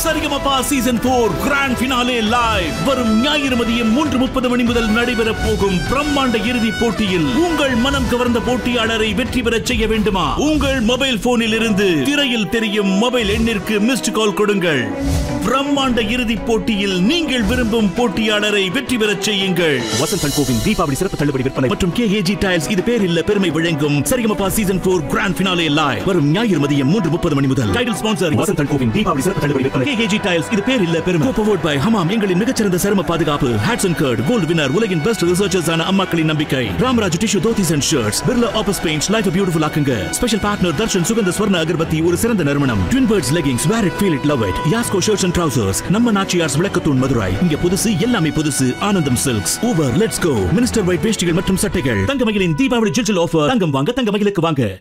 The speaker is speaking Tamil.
Sa Re Ga Ma Pa season four grand finale live வரும் ஞாயிறு மதியம் மூன்று முப்பது மணி முதல் நடைபெற போகும் பிரம்மாண்ட இறுதிப் போட்டியில் உங்கள் மனம் கவர்ந்த போட்டியாளரை வெற்றி பெறச் செய்ய வேண்டுமா உங்கள் மொபைல் போனில் இருந்து திரையில் தெரியும் மொபைல் எண்ணிற்கு மிஸ்டு கால் கொடுங்கள் பிரம்மாண்ட இறுதிப் போட்டியில் நீங்கள் விரும்பும் போட்டியாளரை வெற்றி பெறச் செய்யுங்கள் வசந்தன் கோவின் தீபாவளி சிறப்பு தள்ளுபடி விற்பனை மற்றும் கே ஏஜி டைல்ஸ் இது பேர் இல்ல பெருமை வழங்கும் Sa Re Ga Ma Pa season four grand finale live வரும் ஞாயிறு மதியம் மூன்று முப்பது மணி முதல் டைட்டில் ஸ்பான்சர் வசந்தன் கோவின் தீபாவளி சிறப்பு தள்ளுபடி விற்பனை கே ஏஜி டைல்ஸ் இது பேர் இல்ல பெருமை கோபவோட் பை ஹமாம் எங்களின் மிகச்சிறந்த சரும பாதுகாப்பு ஹேட்சன் கர்ட் கோல்டு வினர் உலகின் பெஸ்ட் ரிசர்ச்சர்ஸ் ஆன அம்மாக்களின் நம்பிக்கை Ramraj tissue dhotis and shirts Birla Opus paints life beautiful ஆக்குங்க ஸ்பெஷல் பார்ட்னர் தர்ஷன் சுகந்த ஸ்வர்ண அகர்பத்தி ஒரு சிறந்த நறுமணம் twin birds leggings wear it feel it love it Yasco shirts and trousers நம்ம நாச்சியார்ஸ் விளக்கத்தூண் மதுரை இங்க புதுசு எல்லாமே புதுசு ஆனந்தம் சில்க்ஸ் ஊவர் லெட்ஸ் கோ மினிஸ்டர் வைட் வேஷ்டிகள் மற்றும் சட்டைகள் தங்கமயிலின் தீபாவளி ஜில்ஜில் ஆஃபர் தங்கம் வாங்க தங்கமயிலுக்கு வாங்க